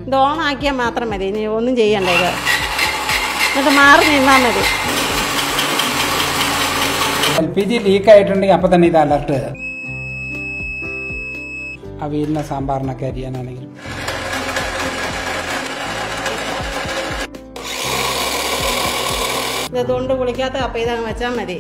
ഇത് ഓണാക്കിയാൽ മാത്രം മതി ഇനി ഒന്നും ചെയ്യണ്ട ഇത് എന്നിട്ട് മാറി നിന്നാൽ മതി എൽ പി ജി ലീക്ക് ആയിട്ടുണ്ടെങ്കിൽ അപ്പം തന്നെ ഇത് അലർട്ട് അവിയലിന് സാമ്പാറിനൊക്കെ അരിയാനാണെങ്കിൽ ഇത് തൊണ്ട് കുളിക്കാത്ത കപ്പ ഇതങ്ങ് വെച്ചാൽ മതി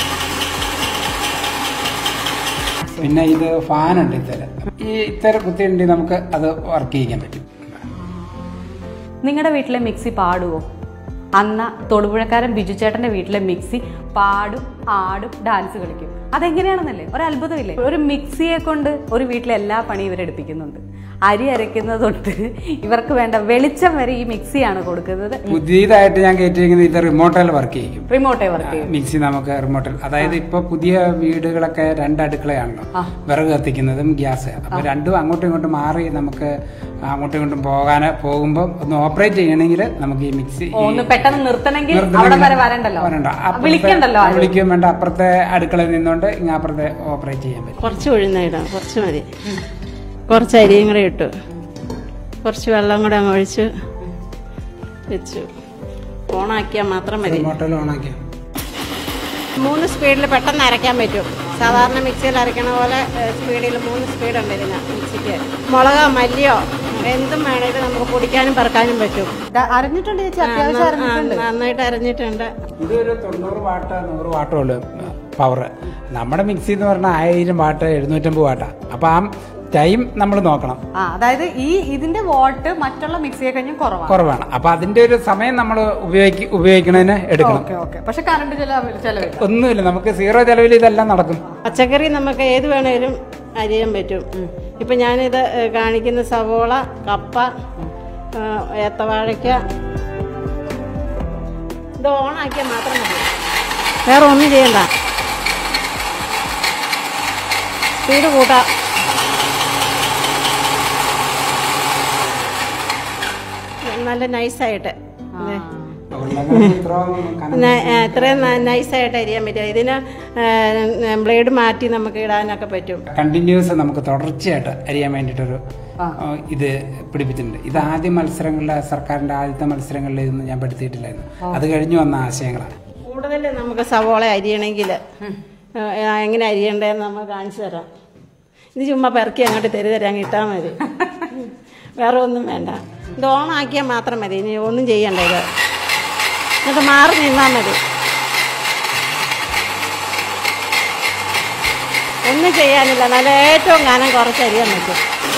പിന്നെ ഇത് ഫാനുണ്ട് ഇത്തരം ഈ ഇത്തരം കുത്തിയുണ്ടെങ്കിൽ നമുക്ക് അത് വർക്ക് ചെയ്യിക്കാൻ പറ്റും നിങ്ങളുടെ വീട്ടിലെ മിക്സി പാടുവോ അന്ന തൊടുപുഴക്കാരൻ ബിജു ചേട്ടന്റെ വീട്ടിലെ മിക്സി പാടും ആടും ഡാൻസ് കളിക്കും അതെങ്ങനെയാണെന്നല്ലേ ഒരു അത്ഭുതമില്ലേ ഒരു മിക്സിയെ കൊണ്ട് ഒരു വീട്ടിലെ എല്ലാ പണിയും ഇവരെടുപ്പിക്കുന്നുണ്ട് അരി അരയ്ക്കുന്നത് തൊട്ട് ഇവർക്ക് വേണ്ട വെളിച്ചം വരെ ഈ മിക്സിയാണ് കൊടുക്കുന്നത് പുതിയതായിട്ട് ഞാൻ കയറ്റിയിരിക്കുന്നത് ഇത് റിമോട്ടിൽ വർക്ക് ചെയ്യും റിമോട്ടേ വർക്ക് ചെയ്യും മിക്സി നമുക്ക് റിമോട്ടിൽ അതായത് ഇപ്പൊ പുതിയ വീടുകളൊക്കെ രണ്ട് അടുക്കളയാണല്ലോ വിറക് കത്തിക്കുന്നതും ഗ്യാസ് അപ്പൊ രണ്ടും അങ്ങോട്ടും ഇങ്ങോട്ടും മാറി നമുക്ക് അങ്ങോട്ടും ഇങ്ങോട്ടും പോകാൻ പോകുമ്പോൾ ഒന്ന് ഓപ്പറേറ്റ് ചെയ്യണമെങ്കിൽ നമുക്ക് ഈ മിക്സി ഓ, ഒന്ന് പെട്ടെന്ന് നിർത്തണമെങ്കിൽ നിർത്തണമെങ്കിൽ അവിടെ വരെ വരണ്ടല്ലോ വരണ്ട. അപ്പുറത്തെ- വിളിക്കണ്ടല്ലോ ആരും. വിളിക്കുകയും വേണ്ട അപ്പുറത്തെ അടുക്കളയിൽ നിന്നുകൊണ്ട് ഇങ്ങ് അപ്പുറത്തെ ഓപ്പറേറ്റ് ചെയ്യാൻ പറ്റും കുറച്ച് ഉഴുന്നിടാം കുറച്ച് മതി കുറച്ച് അരിയും കൂടെ ഇട്ടു കുറച്ച് വെള്ളം കൂടെ അങ്ങ് ഒഴിച്ച് വെച്ചു ഓണാക്കിയാൽ മാത്രം മതി റിമോട്ടിൽ ഓണാക്കിയാൽ മൂന്ന് സ്പീഡിൽ പെട്ടെന്ന് അരയ്ക്കാൻ പറ്റും സാധാരണ മിക്സിയിൽ അരയ്ക്കണ പോലെ സ്പീഡിൽ മൂന്ന് സ്പീഡുണ്ട് ഇതിന് മിക്സിക്ക് മുളകോ മല്ലിയോ എന്തും വേണേലും നമുക്ക് പൊടിക്കാനും പെറുക്കാനും പറ്റും അറിഞ്ഞിട്ടുണ്ട് ചേച്ചി ആ, ആ, നന്നായിട്ട് അരഞ്ഞിട്ടുണ്ട് ഇതൊരു തൊണ്ണൂറ് വാട്ട് നൂറ് വാട്ടേ ഉള്ളൂ പവർ നമ്മുടെ മിക്സി എന്ന് പറഞ്ഞാൽ ആയിരം വാട്ട് എഴുന്നൂറ്റമ്പത് വാട്ടാ അപ്പൊ ആ ടൈം നമ്മൾ നോക്കണം ആ അതായത് ഈ ഇതിന്റെ വോട്ട് മറ്റുള്ള മിക്സിയെ കഴിഞ്ഞും കുറവാണ് കുറവാണ് അപ്പൊ അതിന്റെ ഒരു സമയം നമ്മൾ ഉപയോഗിക്ക ഉപയോഗിക്കണതിന് എടുക്കണം ഓക്കെ ഓക്കെ പക്ഷെ കറണ്ട് ചെലവ് ചെലവില്ല ഒന്നുമില്ല നമുക്ക് സീറോ ചെലവിൽ ഇതെല്ലാം നടക്കും പച്ചക്കറി നമുക്ക് ഏത് വേണേലും അരിയാൻ പറ്റും ഇപ്പം ഞാനിത് ഏ, കാണിക്കുന്ന സവോള കപ്പ ഏ, ഏത്തവാഴയ്ക്ക ഇത് ഓണാക്കിയാൽ മാത്രം മതി വേറെ ഒന്നും ചെയ്യണ്ട സ്പീഡ് കൂട്ടാം നല്ല നൈസായിട്ട് അതെ ന- ഏ, ഇത്രയും ന- നൈസായിട്ട് അരിയാൻ പറ്റും ഇതിന് ഏ, ബ്ലേഡ് മാറ്റി നമുക്ക് ഇടാനൊക്കെ പറ്റും കണ്ടിന്യൂസ് നമുക്ക് തുടർച്ചയായിട്ട് അറിയാൻ വേണ്ടിയിട്ടൊരു ആ, ഇത് പിടിപ്പിച്ചിട്ടുണ്ട് ഇത് ആദ്യ മത്സരങ്ങളിലെ സർക്കാരിന്റെ ആദ്യത്തെ മത്സരങ്ങളിൽ ഇതൊന്നും ഞാൻ പെടുത്തിയിട്ടില്ലായിരുന്നു അത് കഴിഞ്ഞു വന്ന ആശയങ്ങളാണ് കൂടുതൽ നമുക്ക് സവോള അരിയണമെങ്കിൽ എങ്ങനെ അരിയണ്ടേന്ന് നമ്മൾ കാണിച്ചു തരാം ഇത് ചുമ്മാ പെറുക്കി അങ്ങോട്ട് തെരു തരാൻ ഇട്ടാൽ മതി വേറെ ഒന്നും വേണ്ട ഇത് ഓണാക്കിയാൽ മാത്രം മതി ഇനി ഒന്നും ചെയ്യണ്ട ഇത് എന്നിട്ട് മാറി നിന്നാൽ മതി ഒന്നും ചെയ്യാനില്ല നല്ല ഏറ്റവും കാലം കുറച്ച് അരിയാൻ പറ്റും